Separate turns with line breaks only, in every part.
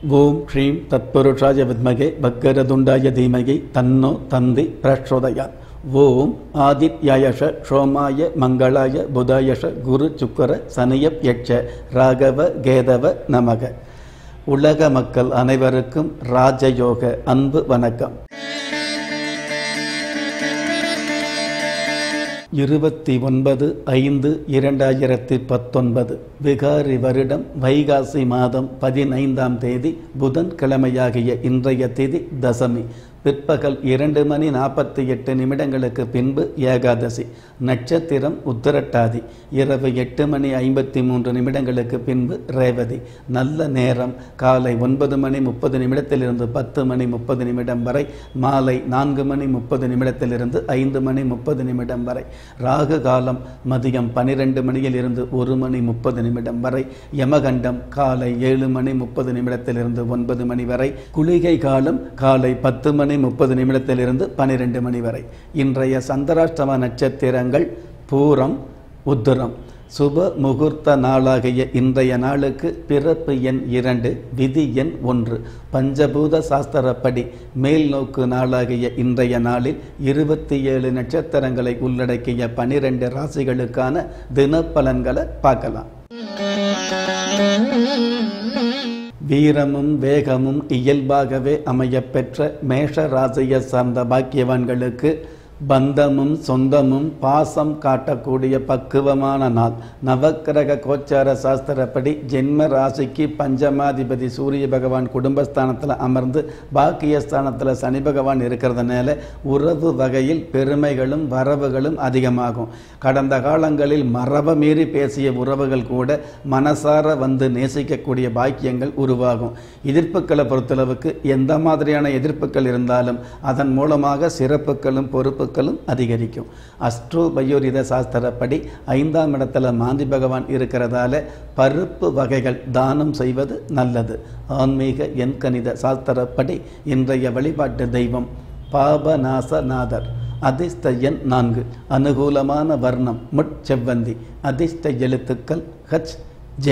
ஓம் ஸ்ரீம் தத்புருஷாய வித்மகே பக்கரதுண்டாய தீமகி தன்னோ தந்தி பிரச்சோதயாத் ஓம் ஆதித்யாயஷ சோமாய மங்களாய புதாயஷ குரு சுக்கர சனியப் யட்ச ராகவ கேதவ நமக உலக மக்கள் அனைவருக்கும் ராஜயோக அன்பு வணக்கம் இருபத்தி ஒன்பது ஐந்து இரண்டாயிரத்தி பத்தொன்பது விகாரி வருடம் வைகாசி மாதம் பதினைந்தாம் தேதி புதன்கிழமையாகிய இன்றைய தேதி தசமி பிற்பகல் இரண்டு மணி நாற்பத்தி எட்டு நிமிடங்களுக்கு பின்பு ஏகாதசி நட்சத்திரம் உத்திரட்டாதி இரவு எட்டு மணி ஐம்பத்தி மூன்று நிமிடங்களுக்கு பின்பு ரேவதி நல்ல நேரம் காலை ஒன்பது மணி முப்பது நிமிடத்திலிருந்து பத்து மணி முப்பது நிமிடம் வரை மாலை நான்கு மணி முப்பது நிமிடத்திலிருந்து ஐந்து மணி முப்பது நிமிடம் வரை ராகு காலம் மதியம் பனிரெண்டு மணியில் இருந்து ஒரு மணி முப்பது நிமிடம் வரை யமகண்டம் காலை ஏழு மணி முப்பது நிமிடத்திலிருந்து ஒன்பது மணி வரை குளிகை காலம் காலை பத்து மணி முப்பது நிமிடத்திலிருந்து பனிரெண்டு மணி வரை இன்றைய சந்திராஷ்டம நட்சத்திரங்கள் பூரம் உத்திரம் சுப முகூர்த்த நாளாகிய இன்றைய நாளுக்கு பிறப்பு எண் இரண்டு விதி எண் ஒன்று பஞ்சபூத சாஸ்திரப்படி மேல் நோக்கு நாளாகிய இன்றைய நாளில் இருபத்தி ஏழு நட்சத்திரங்களை உள்ளடக்கிய பனிரெண்டு ராசிகளுக்கான தினப்பலன்களை பார்க்கலாம் வீரமும் வேகமும் இயல்பாகவே அமையப்பெற்ற மேஷ ராசியை சார்ந்த பாக்கியவான்களுக்கு பந்தமும் சொந்தமும் பாசம் காட்டக்கூடிய பக்குவமான நாள் நவக்கிரக கோச்சார சாஸ்திரப்படி ஜென்ம ராசிக்கு பஞ்சமாதிபதி சூரிய பகவான் குடும்பஸ்தானத்தில் அமர்ந்து பாக்கியஸ்தானத்தில் சனி பகவான் இருக்கிறதுனால உறவு வகையில் பெருமைகளும் வரவுகளும் அதிகமாகும் கடந்த காலங்களில் மரப மீறி பேசிய உறவுகள் கூட மனசார வந்து நேசிக்கக்கூடிய பாக்கியங்கள் உருவாகும் எதிர்ப்புகளை பொறுத்தளவுக்கு எந்த மாதிரியான எதிர்ப்புகள் இருந்தாலும் அதன் மூலமாக சிறப்புகளும் பொறுப்பு பொருட்களும் அதிகரிக்கும் அஸ்ட்ரோ பயோரித சாஸ்திரப்படி ஐந்தாம் இடத்துல மாந்தி பகவான் இருக்கிறதால பருப்பு வகைகள் தானம் செய்வது நல்லது ஆன்மீக எண்கணித சாஸ்திரப்படி இன்றைய வழிபாட்டு தெய்வம் பாபநாசநாதர் அதிர்ஷ்ட எண் நான்கு அனுகூலமான வர்ணம் முட்செவ்வந்தி அதிர்ஷ்ட எழுத்துக்கள் ஹச் ஜே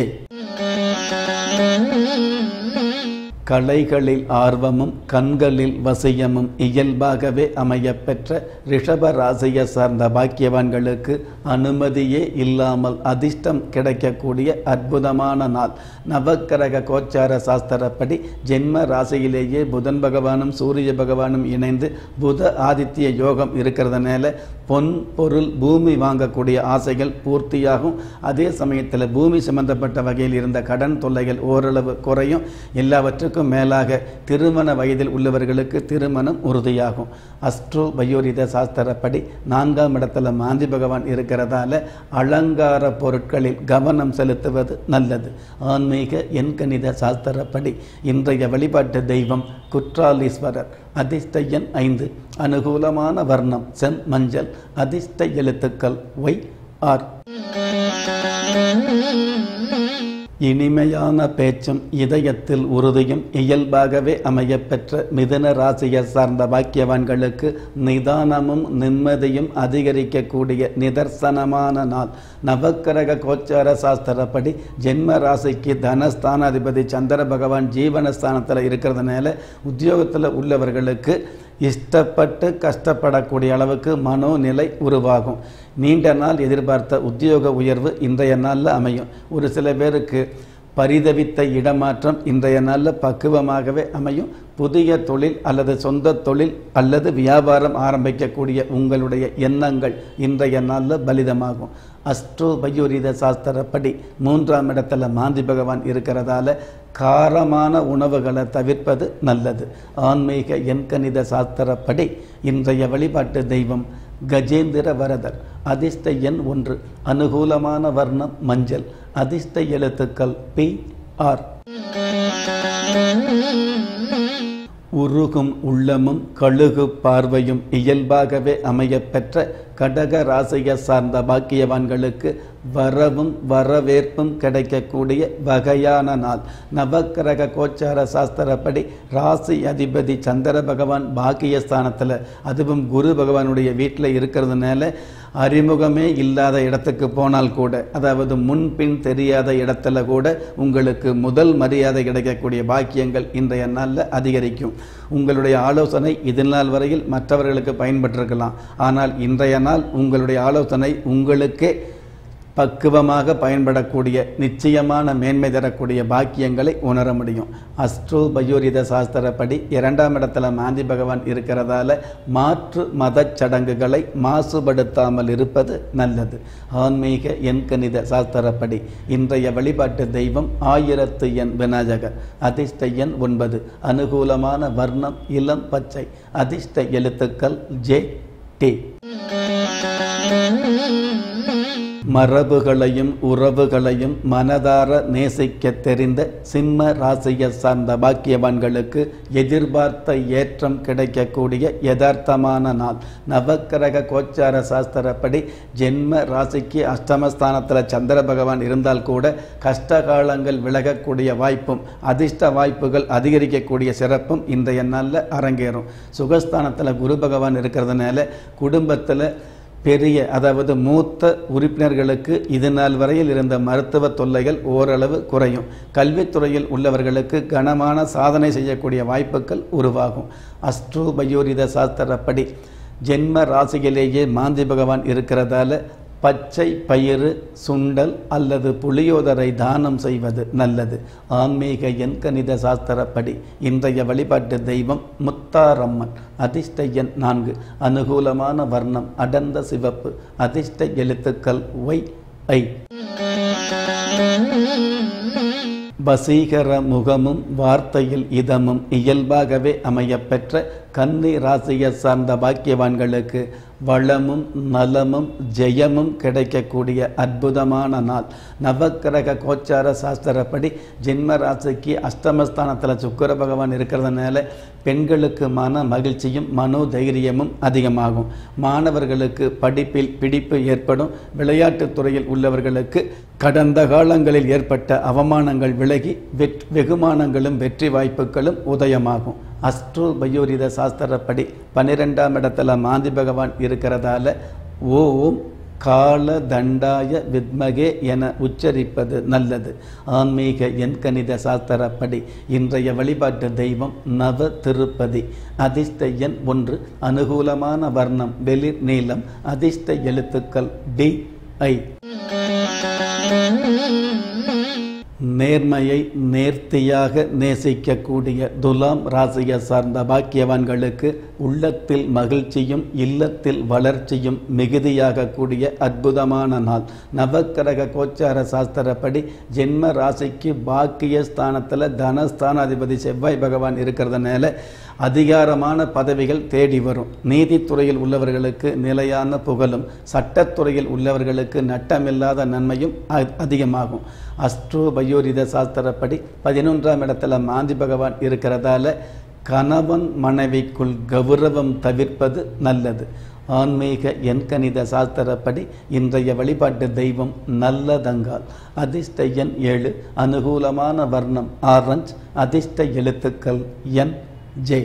கலைகளில் ஆர்வமும் கண்களில் வசியமும் இயல்பாகவே அமையப்பெற்ற ரிஷப ராசியை சார்ந்த பாக்கியவான்களுக்கு அனுமதியே இல்லாமல் அதிர்ஷ்டம் கிடைக்கக்கூடிய அற்புதமான நாள் நவக்கிரக கோச்சார சாஸ்திரப்படி ஜென்ம ராசியிலேயே புதன் பகவானும் சூரிய பகவானும் இணைந்து புத ஆதித்ய யோகம் இருக்கிறதுனால பொன் பொருள் பூமி வாங்கக்கூடிய ஆசைகள் பூர்த்தியாகும் அதே சமயத்தில் பூமி சம்பந்தப்பட்ட வகையில் இருந்த கடன் தொல்லைகள் ஓரளவு குறையும் எல்லாவற்றுக்கும் வயதுக்கும் மேலாக திருமண வயதில் உள்ளவர்களுக்கு திருமணம் உறுதியாகும் அஸ்ட்ரோ பயோரித சாஸ்திரப்படி நான்காம் இடத்துல மாந்தி பகவான் இருக்கிறதால அலங்கார பொருட்களில் கவனம் செலுத்துவது நல்லது ஆன்மீக எண்கணித சாஸ்திரப்படி இன்றைய வழிபாட்டு தெய்வம் குற்றாலீஸ்வரர் அதிர்ஷ்ட எண் ஐந்து அனுகூலமான வர்ணம் செம் மஞ்சள் அதிர்ஷ்ட எழுத்துக்கள் ஒய் ஆர் இனிமையான பேச்சும் இதயத்தில் உறுதியும் இயல்பாகவே அமையப்பெற்ற மிதன ராசியை சார்ந்த பாக்கியவான்களுக்கு நிதானமும் நிம்மதியும் அதிகரிக்கக்கூடிய நிதர்சனமான நாள் நவக்கிரக கோச்சார சாஸ்திரப்படி ஜென்ம ராசிக்கு தனஸ்தானாதிபதி சந்திர பகவான் ஜீவனஸ்தானத்தில் இருக்கிறதுனால உத்தியோகத்தில் உள்ளவர்களுக்கு இஷ்டப்பட்டு கஷ்டப்படக்கூடிய அளவுக்கு மனோநிலை உருவாகும் நீண்ட நாள் எதிர்பார்த்த உத்தியோக உயர்வு இன்றைய நாளில் அமையும் ஒரு சில பேருக்கு பரிதவித்த இடமாற்றம் இன்றைய நாளில் பக்குவமாகவே அமையும் புதிய தொழில் அல்லது சொந்த தொழில் அல்லது வியாபாரம் ஆரம்பிக்கக்கூடிய உங்களுடைய எண்ணங்கள் இன்றைய நாளில் பலிதமாகும் அஸ்ட்ரோ பயோரித சாஸ்திரப்படி மூன்றாம் இடத்துல மாந்தி பகவான் இருக்கிறதால காரமான உணவுகளை தவிர்ப்பது நல்லது ஆன்மீக எண்கணித சாஸ்திரப்படி இன்றைய வழிபாட்டு தெய்வம் கஜேந்திர வரதர் அதிர்ஷ்ட எண் ஒன்று அனுகூலமான வர்ணம் மஞ்சள் அதிர்ஷ்ட எழுத்துக்கள் பி ஆர் உருகும் உள்ளமும் கழுகு பார்வையும் இயல்பாகவே அமையப்பெற்ற கடக ராசியை சார்ந்த பாக்கியவான்களுக்கு வரவும் வரவேற்பும் கிடைக்கக்கூடிய வகையான நாள் நவக்கிரக கோச்சார சாஸ்திரப்படி ராசி அதிபதி சந்திர பகவான் பாக்கியஸ்தானத்தில் அதுவும் குரு பகவானுடைய வீட்டில் இருக்கிறதுனால அறிமுகமே இல்லாத இடத்துக்கு போனால் கூட அதாவது முன்பின் தெரியாத இடத்துல கூட உங்களுக்கு முதல் மரியாதை கிடைக்கக்கூடிய பாக்கியங்கள் இன்றைய நாளில் அதிகரிக்கும் உங்களுடைய ஆலோசனை இது நாள் வரையில் மற்றவர்களுக்கு பயன்பட்டிருக்கலாம் ஆனால் இன்றைய நாள் உங்களுடைய ஆலோசனை உங்களுக்கே பக்குவமாக பயன்படக்கூடிய நிச்சயமான மேன்மை தரக்கூடிய பாக்கியங்களை உணர முடியும் அஸ்ட்ரோ பயோரித சாஸ்திரப்படி இரண்டாம் இடத்துல மாந்தி பகவான் இருக்கிறதால மாற்று மதச் சடங்குகளை மாசுபடுத்தாமல் இருப்பது நல்லது ஆன்மீக எண்கணித சாஸ்திரப்படி இன்றைய வழிபாட்டு தெய்வம் ஆயிரத்து எண் விநாயகர் அதிர்ஷ்ட எண் ஒன்பது அனுகூலமான வர்ணம் இளம் பச்சை அதிர்ஷ்ட எழுத்துக்கள் ஜே டி மரபுகளையும் உறவுகளையும் மனதார நேசிக்க தெரிந்த சிம்ம ராசியை சார்ந்த பாக்கியவான்களுக்கு எதிர்பார்த்த ஏற்றம் கிடைக்கக்கூடிய யதார்த்தமான நாள் நவக்கிரக கோச்சார சாஸ்திரப்படி ஜென்ம ராசிக்கு அஷ்டமஸ்தானத்தில் சந்திர பகவான் இருந்தால் கூட கஷ்ட காலங்கள் விலகக்கூடிய வாய்ப்பும் அதிர்ஷ்ட வாய்ப்புகள் அதிகரிக்கக்கூடிய சிறப்பும் இன்றைய நாளில் அரங்கேறும் சுகஸ்தானத்தில் குரு பகவான் இருக்கிறதுனால குடும்பத்தில் பெரிய அதாவது மூத்த உறுப்பினர்களுக்கு இது நாள் வரையில் இருந்த மருத்துவ தொல்லைகள் ஓரளவு குறையும் கல்வித்துறையில் உள்ளவர்களுக்கு கனமான சாதனை செய்யக்கூடிய வாய்ப்புகள் உருவாகும் அஸ்ட்ரோ பயோரித சாஸ்திரப்படி ஜென்ம ராசியிலேயே மாந்தி பகவான் இருக்கிறதால பச்சை பயிறு சுண்டல் அல்லது புளியோதரை தானம் செய்வது நல்லது ஆன்மீக எண்கணித சாஸ்திரப்படி இன்றைய வழிபாட்டு தெய்வம் முத்தாரம்மன் அதிர்ஷ்ட எண் நான்கு அனுகூலமான வர்ணம் அடர்ந்த சிவப்பு அதிர்ஷ்ட எழுத்துக்கள் ஒய் ஐ வசீகர முகமும் வார்த்தையில் இதமும் இயல்பாகவே அமையப்பெற்ற கன்னி ராசியை சார்ந்த பாக்கியவான்களுக்கு வளமும் நலமும் ஜெயமும் கிடைக்கக்கூடிய அற்புதமான நாள் நவக்கிரக கோச்சார சாஸ்திரப்படி ஜென்ம ராசிக்கு அஷ்டமஸ்தானத்தில் சுக்கர பகவான் இருக்கிறதுனால பெண்களுக்கு மன மகிழ்ச்சியும் மனோதைரியமும் அதிகமாகும் மாணவர்களுக்கு படிப்பில் பிடிப்பு ஏற்படும் விளையாட்டுத் துறையில் உள்ளவர்களுக்கு கடந்த காலங்களில் ஏற்பட்ட அவமானங்கள் விலகி வெற் வெகுமானங்களும் வெற்றி வாய்ப்புகளும் உதயமாகும் அஸ்ட்ரோ பயோரித சாஸ்திரப்படி பன்னிரெண்டாம் இடத்துல மாந்தி பகவான் இருக்கிறதால ஓம் கால தண்டாய வித்மகே என உச்சரிப்பது நல்லது ஆன்மீக எண்கணித சாஸ்திரப்படி இன்றைய வழிபாட்டு தெய்வம் நவ திருப்பதி அதிர்ஷ்ட எண் ஒன்று அனுகூலமான வர்ணம் வெளிர் நீளம் அதிர்ஷ்ட எழுத்துக்கள் டி ஐ நேர்மையை நேர்த்தியாக நேசிக்கக்கூடிய துலாம் ராசியை சார்ந்த பாக்கியவான்களுக்கு உள்ளத்தில் மகிழ்ச்சியும் இல்லத்தில் வளர்ச்சியும் மிகுதியாகக்கூடிய அற்புதமான நாள் நவக்கிரக கோச்சார சாஸ்திரப்படி ஜென்ம ராசிக்கு பாக்கிய ஸ்தானத்தில் தனஸ்தானாதிபதி செவ்வாய் பகவான் இருக்கிறதுனால அதிகாரமான பதவிகள் தேடி வரும் நீதித்துறையில் உள்ளவர்களுக்கு நிலையான புகழும் சட்டத்துறையில் உள்ளவர்களுக்கு நட்டமில்லாத நன்மையும் அதிகமாகும் அஸ்ட்ரோ பயோரித சாஸ்திரப்படி பதினொன்றாம் இடத்துல மாந்தி பகவான் இருக்கிறதால கணவன் மனைவிக்குள் கௌரவம் தவிர்ப்பது நல்லது ஆன்மீக எண்கணித சாஸ்திரப்படி இன்றைய வழிபாட்டு தெய்வம் நல்லதங்கால் அதிர்ஷ்ட எண் ஏழு அனுகூலமான வர்ணம் ஆரஞ்ச் அதிர்ஷ்ட எழுத்துக்கள் என் ஜே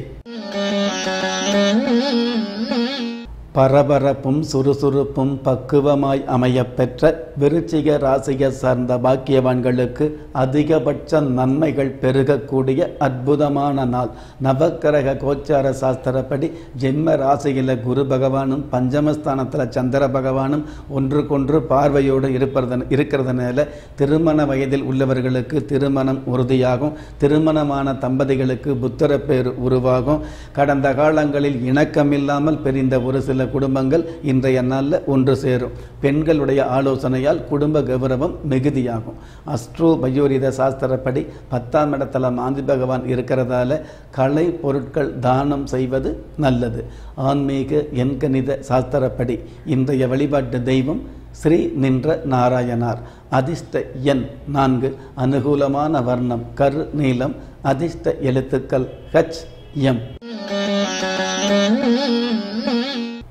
பரபரப்பும் சுறுசுறுப்பும் பக்குவமாய் அமையப்பெற்ற விருச்சிக ராசியை சார்ந்த பாக்கியவான்களுக்கு அதிகபட்ச நன்மைகள் பெருகக்கூடிய அற்புதமான நாள் நவக்கிரக கோச்சார சாஸ்திரப்படி ஜென்ம ராசியில் குரு பகவானும் பஞ்சமஸ்தானத்தில் சந்திர பகவானும் ஒன்றுக்கொன்று பார்வையோடு இருப்பது இருக்கிறதுனால திருமண வயதில் உள்ளவர்களுக்கு திருமணம் உறுதியாகும் திருமணமான தம்பதிகளுக்கு புத்திர பேர் உருவாகும் கடந்த காலங்களில் இணக்கமில்லாமல் பிரிந்த ஒரு சில குடும்பங்கள் இன்றைய நாளில் ஒன்று சேரும் பெண்களுடைய ஆலோசனையால் குடும்ப கௌரவம் மிகுதியாகும் அஸ்ட்ரோ பயோரித சாஸ்திரப்படி பத்தாம் இடத்துல மாந்தி பகவான் இருக்கிறதால கலை பொருட்கள் தானம் செய்வது நல்லது ஆன்மீக எண்கணித சாஸ்திரப்படி இன்றைய வழிபாட்டு தெய்வம் ஸ்ரீ நின்ற நாராயணார் அதிர்ஷ்ட எண் நான்கு அனுகூலமான வர்ணம் கரு நீளம் அதிர்ஷ்ட எழுத்துக்கள் ஹச் எம்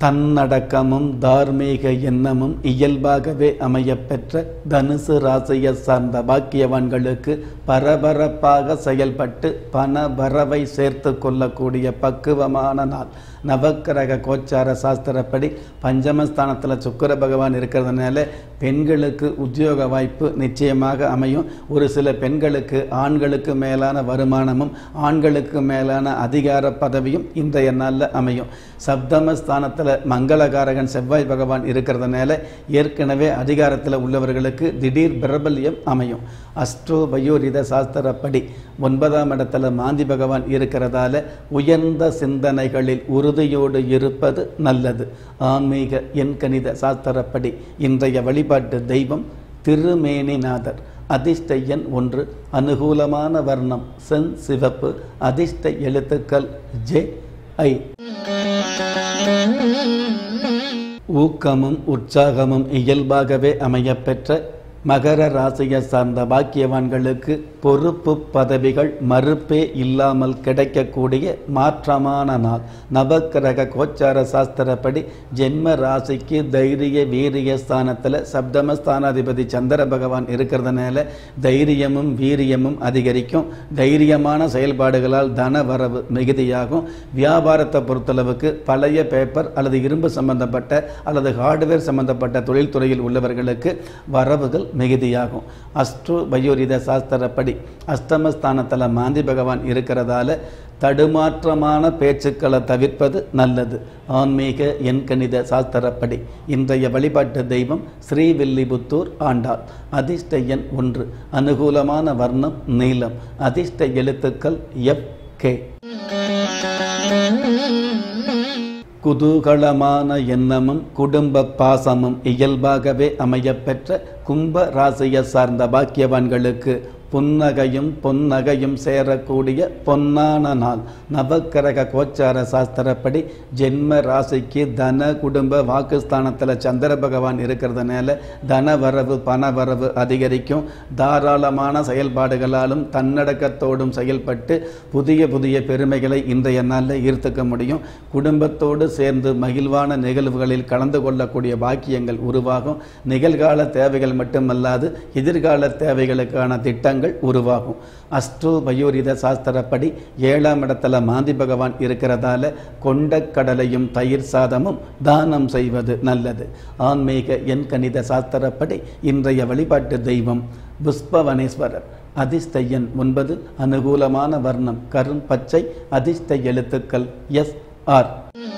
தன்னடக்கமும் தார்மீக எண்ணமும் இயல்பாகவே அமையப்பெற்ற தனுசு ராசியை சார்ந்த பாக்கியவான்களுக்கு பரபரப்பாக செயல்பட்டு பண வரவை சேர்த்து கொள்ளக்கூடிய பக்குவமான நாள் நவக்கிரக கோச்சார சாஸ்திரப்படி பஞ்சமஸ்தானத்தில் சுக்கர பகவான் இருக்கிறதுனால பெண்களுக்கு உத்தியோக வாய்ப்பு நிச்சயமாக அமையும் ஒரு சில பெண்களுக்கு ஆண்களுக்கு மேலான வருமானமும் ஆண்களுக்கு மேலான அதிகார பதவியும் இன்றைய நாளில் அமையும் சப்தமஸ்தானத்தில் மங்களகாரகன் செவ்வாய் பகவான் இருக்கிறதுனால ஏற்கனவே அதிகாரத்தில் உள்ளவர்களுக்கு திடீர் பிரபல்யம் அமையும் அஸ்ட்ரோ பயோரித சாஸ்திரப்படி ஒன்பதாம் இடத்துல மாந்தி பகவான் இருக்கிறதால உயர்ந்த சிந்தனைகளில் உறுதியோடு இருப்பது நல்லது ஆன்மீக எண்கணித சாஸ்திரப்படி இன்றைய வழிபாட்டு தெய்வம் திருமேனிநாதர் அதிர்ஷ்ட எண் ஒன்று அனுகூலமான வர்ணம் சென் சிவப்பு அதிர்ஷ்ட எழுத்துக்கள் ஜே ஐ ஊக்கமும் உற்சாகமும் இயல்பாகவே அமையப்பெற்ற மகர ராசியை சார்ந்த பாக்கியவான்களுக்கு பொறுப்பு பதவிகள் மறுப்பே இல்லாமல் கிடைக்கக்கூடிய மாற்றமான நாள் நவக்கிரக கோச்சார சாஸ்திரப்படி ஜென்ம ராசிக்கு தைரிய வீரிய ஸ்தானத்தில் சப்தம ஸ்தானாதிபதி சந்திர பகவான் இருக்கிறதுனால தைரியமும் வீரியமும் அதிகரிக்கும் தைரியமான செயல்பாடுகளால் தன வரவு மிகுதியாகும் வியாபாரத்தை பொறுத்தளவுக்கு பழைய பேப்பர் அல்லது இரும்பு சம்பந்தப்பட்ட அல்லது ஹார்ட்வேர் சம்பந்தப்பட்ட தொழில்துறையில் உள்ளவர்களுக்கு வரவுகள் மிகுதியாகும் அஸ்ட்ரோ பயோரித சாஸ்திரப்படி அஷ்டமஸ்தானத்தில் மாந்தி பகவான் இருக்கிறதால தடுமாற்றமான பேச்சுக்களை தவிர்ப்பது நல்லது ஆன்மீக எண்கணித சாஸ்திரப்படி இன்றைய வழிபாட்டு தெய்வம் ஸ்ரீவில்லிபுத்தூர் ஆண்டாள் அதிர்ஷ்ட எண் ஒன்று அனுகூலமான வர்ணம் நீலம் அதிர்ஷ்ட எழுத்துக்கள் எஃப் கே குதூகலமான எண்ணமும் குடும்ப பாசமும் இயல்பாகவே அமையப்பெற்ற கும்ப ராசியை சார்ந்த பாக்கியவான்களுக்கு புன்னகையும் பொன்னகையும் சேரக்கூடிய பொன்னான நாள் நவக்கிரக கோச்சார சாஸ்திரப்படி ஜென்ம ராசிக்கு தன குடும்ப வாக்குஸ்தானத்தில் சந்திர பகவான் இருக்கிறதுனால தன வரவு பண வரவு அதிகரிக்கும் தாராளமான செயல்பாடுகளாலும் தன்னடக்கத்தோடும் செயல்பட்டு புதிய புதிய பெருமைகளை இன்றைய நாளில் ஈர்த்துக்க முடியும் குடும்பத்தோடு சேர்ந்து மகிழ்வான நிகழ்வுகளில் கலந்து கொள்ளக்கூடிய பாக்கியங்கள் உருவாகும் நிகழ்கால தேவைகள் மட்டுமல்லாது எதிர்கால தேவைகளுக்கான திட்டங்கள் உருவாகும் அஸ்ட்ரோ பயோரித சாஸ்திரப்படி ஏழாம் இடத்துல மாந்தி பகவான் இருக்கிறதால கொண்ட கடலையும் தயிர் சாதமும் தானம் செய்வது நல்லது ஆன்மீக எண் கணித சாஸ்திரப்படி இன்றைய வழிபாட்டு தெய்வம் புஷ்பவனேஸ்வரர் அதிர்ஷ்ட எண் ஒன்பது அனுகூலமான வர்ணம் கரும் பச்சை அதிர்ஷ்ட எழுத்துக்கள் எஸ் ஆர்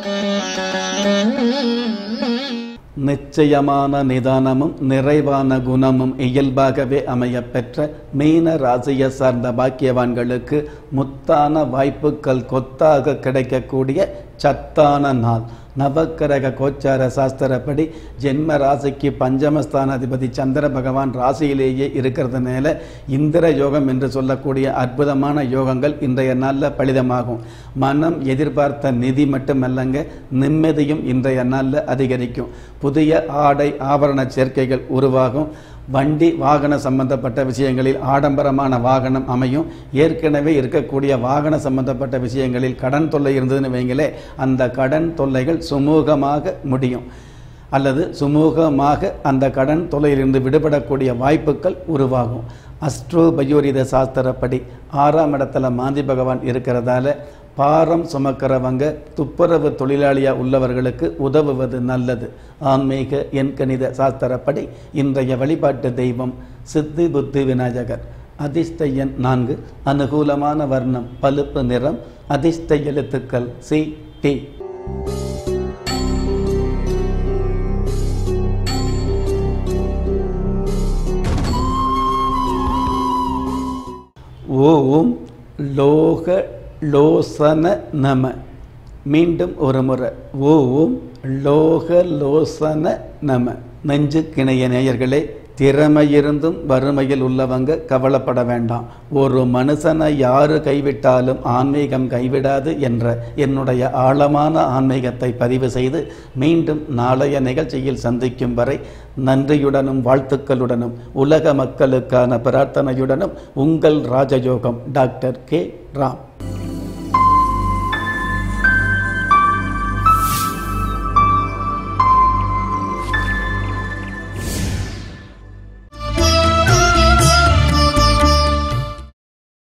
நிச்சயமான நிதானமும் நிறைவான குணமும் இயல்பாகவே அமையப்பெற்ற மீன ராசியை சார்ந்த பாக்கியவான்களுக்கு முத்தான வாய்ப்புகள் கொத்தாக கிடைக்கக்கூடிய சத்தான நாள் நவக்கிரக கோச்சார சாஸ்திரப்படி ஜென்ம ராசிக்கு பஞ்சமஸ்தானாதிபதி சந்திர பகவான் ராசியிலேயே இருக்கிறதுனால இந்திர யோகம் என்று சொல்லக்கூடிய அற்புதமான யோகங்கள் இன்றைய நாளில் பலிதமாகும் மனம் எதிர்பார்த்த நிதி மட்டுமல்லங்க நிம்மதியும் இன்றைய நாளில் அதிகரிக்கும் புதிய ஆடை ஆபரண சேர்க்கைகள் உருவாகும் வண்டி வாகன சம்பந்தப்பட்ட விஷயங்களில் ஆடம்பரமான வாகனம் அமையும் ஏற்கனவே இருக்கக்கூடிய வாகன சம்பந்தப்பட்ட விஷயங்களில் கடன் தொல்லை இருந்ததுன்னு வைங்களே அந்த கடன் தொல்லைகள் சுமூகமாக முடியும் அல்லது சுமூகமாக அந்த கடன் தொல்லையிலிருந்து விடுபடக்கூடிய வாய்ப்புகள் உருவாகும் அஸ்ட்ரோ பயோரித சாஸ்திரப்படி ஆறாம் இடத்துல மாந்தி பகவான் இருக்கிறதால பாரம் சுமக்கிறவங்க துப்புரவு தொழிலாளியாக உள்ளவர்களுக்கு உதவுவது நல்லது ஆன்மீக எண்கணித சாஸ்திரப்படி இன்றைய வழிபாட்டு தெய்வம் சித்தி புத்தி விநாயகர் அதிர்ஷ்ட எண் நான்கு அனுகூலமான வர்ணம் பழுப்பு நிறம் அதிர்ஷ்ட எழுத்துக்கள் சி டி ஓம் லோக லோசன நம மீண்டும் ஒரு முறை ஓம் லோக லோசன நம நெஞ்சு கிணைய நேயர்களே திறமை இருந்தும் வறுமையில் உள்ளவங்க கவலைப்பட வேண்டாம் ஒரு மனுஷனை யாரு கைவிட்டாலும் ஆன்மீகம் கைவிடாது என்ற என்னுடைய ஆழமான ஆன்மீகத்தை பதிவு செய்து மீண்டும் நாளைய நிகழ்ச்சியில் சந்திக்கும் வரை நன்றியுடனும் வாழ்த்துக்களுடனும் உலக மக்களுக்கான பிரார்த்தனையுடனும் உங்கள் ராஜயோகம் டாக்டர் கே ராம்